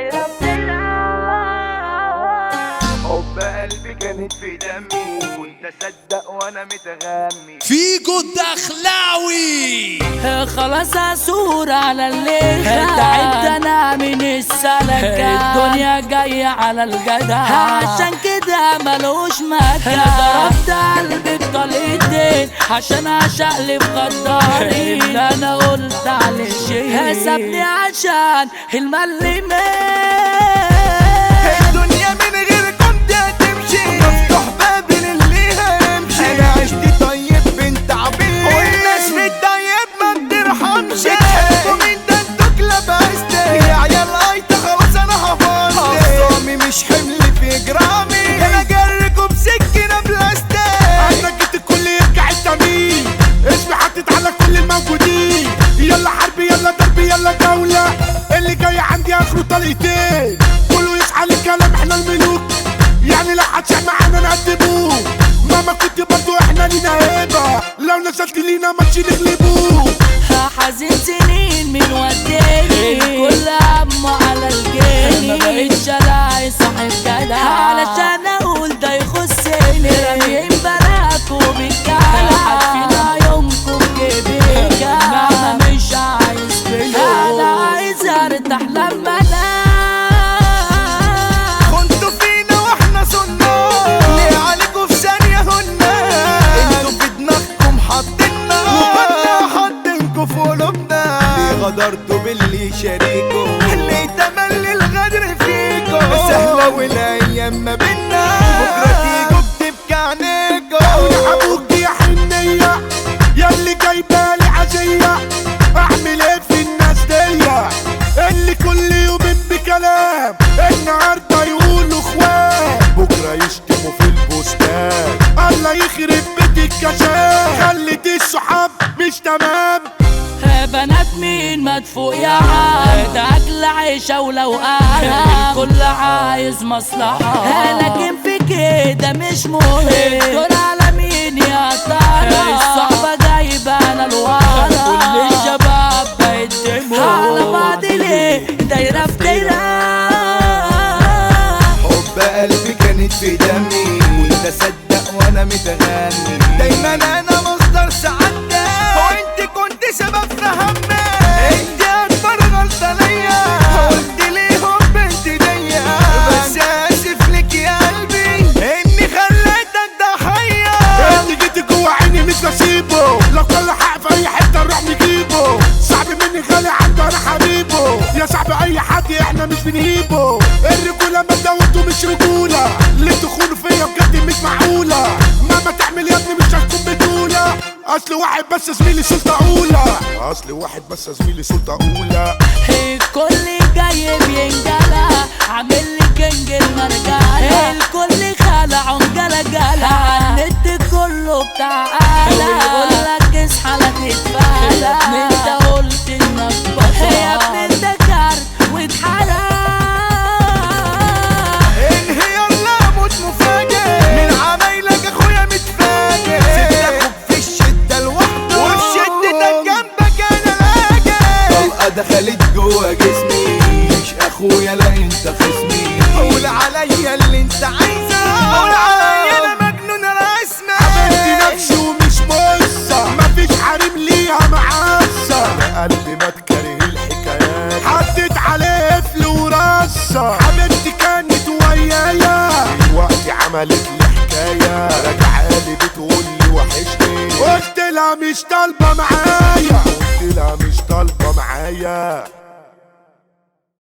دايرة بتلعب حب قلبي كانت في دمي كنت اصدق وانا متغمي فيجو الدخلاوي خلاص اسور على اللي تعبت انا من السلكة الدنيا جاية على الجدع عشان كده ملوش مكان ضربت قلبي بطليقتين عشان اشقلب غدارين اللي انا قلت عليه شيء سابني عشان الملمين الدنيا من غيركم دي هتمشي مفتوح باب للي هيمشي انا عشت طيب بنت عبيد والناس في الطيب ما بترحمش بتحبوا مين ده انتوا كلاب عستي يا عيال ايتا خلاص انا حفظت خصامي مش حمل في جرامي انا جركم بسكينه بلاستيك انا جيت الكل يرجع التمييز اسمي حطيت على كل الموجودين يلا حرب يلا ضرب يلا جولة اللي جاي عندي اخره طليقتين كله يصحى للكلام احنا الملوك يعني لو حد معانا نقدموه ماما كنت برضو احنا لينا هيبة لو نزلت لينا ماتش نغلبوه حزين سنين من وداني الكل همه على الجاني ما بقتش الاقي صاحب جدع علشان اقول ده يخصني راميين بلاك وبالكلام عارفين يومكم جيبيك مهما مش عايز فلوس انا عايز ارتاح لما انام كنتوا فينا واحنا صنا ليه عليكوا في ثانية هنا انتوا في دماغكم حاطيننا وكنا حاطينكوا في قلوبنا ليه غدرتوا باللي شاريكوا ليه تملي الغدر فيكوا سهلة والايام ما بينا بكرة تيجوا بتبكي عينيكوا ابوك يا حنية يا اللي جايبالي عزية اعمل ايه في الناس دي اللي كل يومين بكلام النهارده يقولوا اخوات بكره يشتموا في البستان الله يخرب بيت الكشاف خلت الصحاب مش تمام بنات مين مدفوق يا عم ده اكل عيشة ولو انا الكل عايز مصلحة لكن في كده مش مهم دول على مين يا ترى الصحبة جايبة انا لورا كل الشباب بيتدموا على بعض ليه دايرة في دايرة حب قلبي كانت في دمي كنت اصدق وانا متغني دايما انا مصدر سعادتي وانت كنت سبب في همي انت اكبر غلطه ليا قلت ليهم بنت ديا بس اسف لك يا قلبي اني خليتك ضحيه انت جيت جوه عيني مش بسيبه لو كل حق في اي حته نروح نجيبه صعب مني غالي عنده انا حبيبه يا صاحبي اي حد احنا مش بنهيبه الرجوله ما دوتوا مش رجوله اللي تخونوا فيا بجد مش معقوله مهما تعمل يا ابني مش هتكون بطوله اصل واحد بس زميلي سلطه اولى اصل واحد بس زميلي سلطه اولى الكل جاي بينجلى عامل لي كينج المرجلة الكل خلع جلا جلا النت كله بتاع قلق ويقول لك اصحى لا تتفالى يا ابني انت قلت انك بطل يا ابني انت كارت واتحرق انهي يلا موت مفاجئ من عمايلك اخويا متفاجئ سبت اخوك في الشدة لوحده وفي شدتك جنبك انا لاجئ طلقة دخلت جوا جسمي مش اخويا لا انت خصمي قول عليا اللي انت عايزه قول عليا انا مجنون رسمي عملت نفسي ومش مصة مفيش حريم ليها معصة قلبي ما تكره الحكايات حطيت عليه قفل ورصة حبيبتي كانت ويايا دلوقتي عملت لي حكاية راجعة لي بتقول لي وحشني قلت لها مش طالبة معايا قلت لها مش طالبة معايا